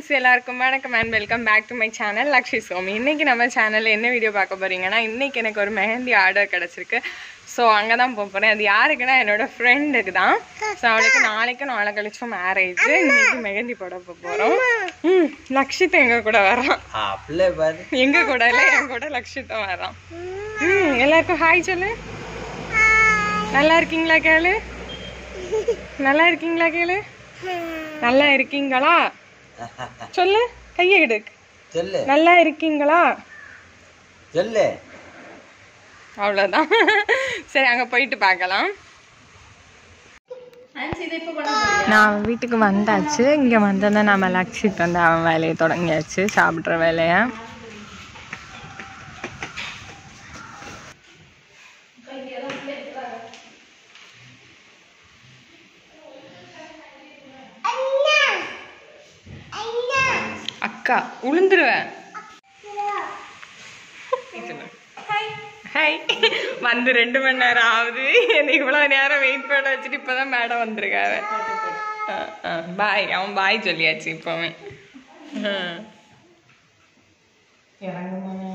Friends எல்லாருக்கும் வணக்கம் and welcome back to my channel லக்ஷி சோமி இன்னைக்கு நம்ம சேனலில் என்ன வீடியோ பார்க்க போறீங்கன்னா இன்னைக்கு எனக்கு ஒரு மெஹந்தி ஆர்டர் கிடச்சிருக்கு ஸோ அங்கே தான் போக போகிறேன் அது யாருக்குன்னா என்னோட ஃப்ரெண்டுக்கு தான் ஸோ அவளுக்கு நாளைக்கு நாளை கழிச்சும் மேரேஜ் இன்னைக்கு மெஹந்தி போட போகிறோம் ம் லக்ஷித் எங்கள் கூட வரான் அப்படியே பாரு எங்க கூட இல்லை என் கூட லக்ஷித்தும் வரான் ம் எல்லாருக்கும் ஹாய் சொல்லு நல்லா இருக்கீங்களா கேளு நல்லா இருக்கீங்களா கேளு நல்லா இருக்கீங்களா சொல்லு கையை எடு சொல்லு நல்லா இருக்கீங்களா சொல்லு அவ்வளோதான் சரி அங்கே போயிட்டு பார்க்கலாம் நான் வீட்டுக்கு வந்தாச்சு இங்கே வந்தோன்னே நம்ம லக்ஷித் வந்து அவன் வேலையை தொடங்கியாச்சு சாப்பிட்ற வேலையை அக்கா உளுந்துருவேன் ஹாய் வந்து ரெண்டு மணி நேரம் ஆகுது என்னை இவ்வளோ நேரம் வெயிட் பண்ண வச்சுட்டு இப்போதான் மேடம் வந்திருக்காரு பாய் அவன் பாய் சொல்லியாச்சு இப்போவே இறங்குமா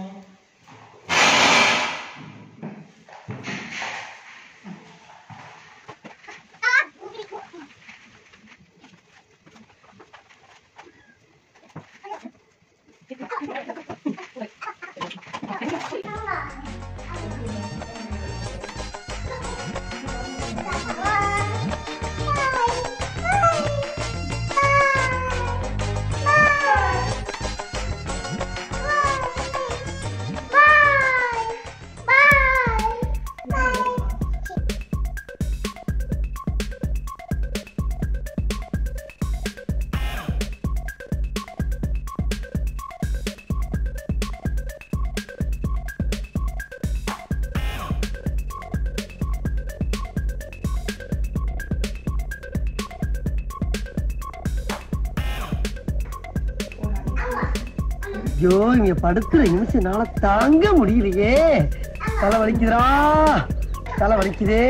ஐயோ இங்க படுத்துற நிமிஷம் என்னால தாங்க முடியலையே தலை வலிக்குதுடா தலை வலிக்குதே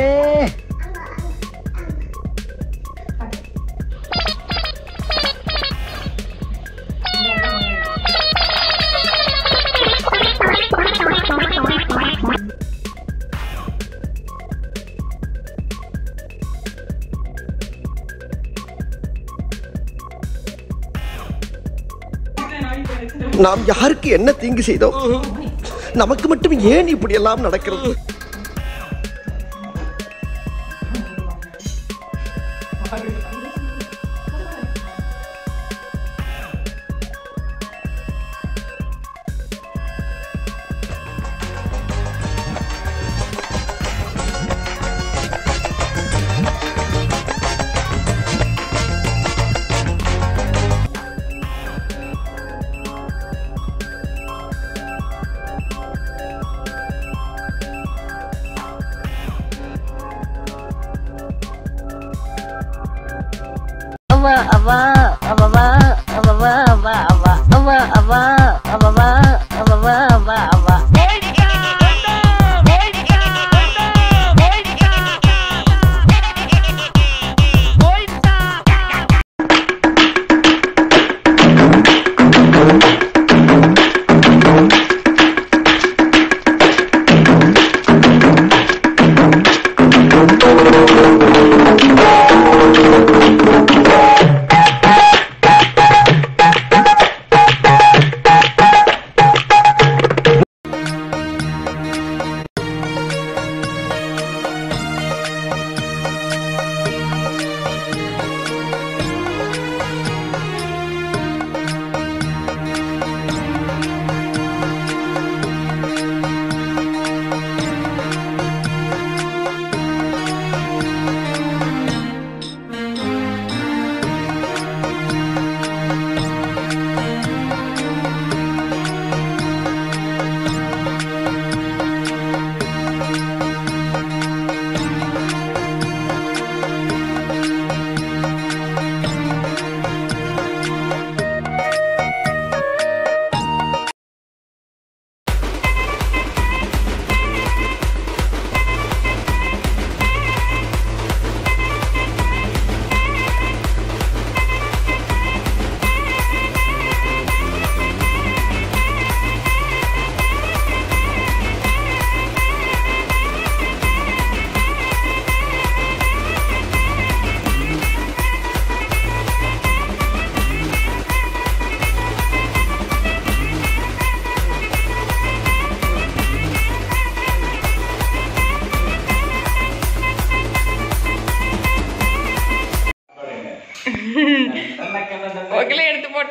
நாம் யாருக்கு என்ன தீங்கு செய்தோம் நமக்கு மட்டும் ஏன் இப்படி எல்லாம் நடக்கிறது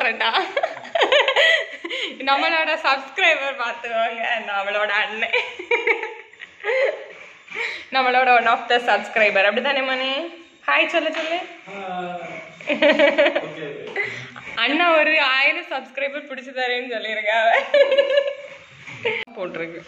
சொல்லிட்டான் நம்மளோட சப்ஸ்கிரைபர் பார்த்துவாங்க நம்மளோட அண்ணன் நம்மளோட ஒன் ஆஃப் த சப்ஸ்கிரைபர் அப்படிதானே மணி ஹாய் சொல்லு சொல்லு அண்ணா ஒரு ஆயிரம் சப்ஸ்கிரைபர் பிடிச்சி தரேன்னு சொல்லியிருக்காங்க போட்டிருக்கு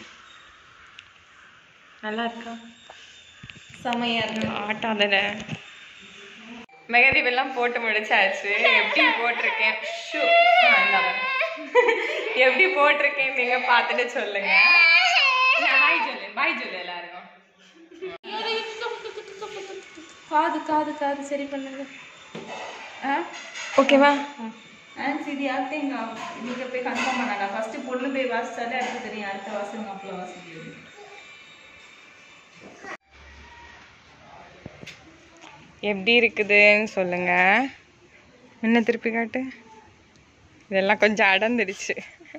நல்லா இருக்கா செமையா இருக்கு ஆட்டாதல மெகதீப் எல்லாம் போட்டு முடிச்சாச்சு எப்படி போட்டிருக்கேன் ஷூ ஆ, இந்தாங்க. எப்படி போட்டிருக்கேன் நீங்க பார்த்துட்டு சொல்லுங்க ஹாய் சொல்லு பாய் சொல்லு எல்லாருக்கும் காது காது காது சரி பண்ணுங்க ஆ ஓகேவா ஆன்ஸ் இது யார்கிட்ட எங்க நீங்க போய் கன்ஃபார்ம் பண்ணாங்க ஃபர்ஸ்ட் பொண்ணு போய் வாசிச்சாலே அடுத்து தெரியும் அடுத்த வாசல் மாப்பிள்ள வாசிக்கிறது எப்படி இருக்குதுன்னு சொல்லுங்க என்ன திருப்பி காட்டு இதெல்லாம் கொஞ்சம் அடந்துடுச்சு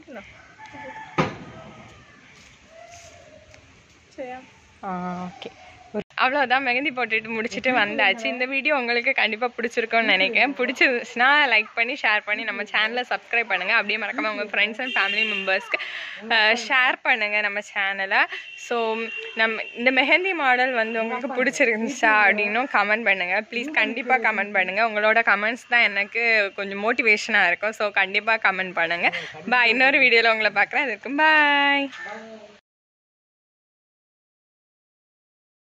ஓகே அவ்வளோதான் மெஹந்தி போட்டுட்டு முடிச்சுட்டு வந்தாச்சு இந்த வீடியோ உங்களுக்கு கண்டிப்பாக பிடிச்சிருக்கும்னு நினைக்கிறேன் பிடிச்சிருந்துச்சுன்னா லைக் பண்ணி ஷேர் பண்ணி நம்ம சேனலை சப்ஸ்கிரைப் பண்ணுங்கள் அப்படியே மறக்காம உங்கள் ஃப்ரெண்ட்ஸ் அண்ட் ஃபேமிலி மெம்பர்ஸ்க்கு ஷேர் பண்ணுங்கள் நம்ம சேனலை ஸோ நம்ம இந்த மெஹந்தி மாடல் வந்து உங்களுக்கு பிடிச்சிருந்துச்சா அப்படின்னும் கமெண்ட் பண்ணுங்கள் ப்ளீஸ் கண்டிப்பாக கமெண்ட் பண்ணுங்கள் உங்களோட கமெண்ட்ஸ் தான் எனக்கு கொஞ்சம் மோட்டிவேஷனாக இருக்கும் ஸோ கண்டிப்பாக கமெண்ட் பண்ணுங்கள் பாய் இன்னொரு வீடியோவில் உங்களை பார்க்குறேன் அதுக்கும் பாய்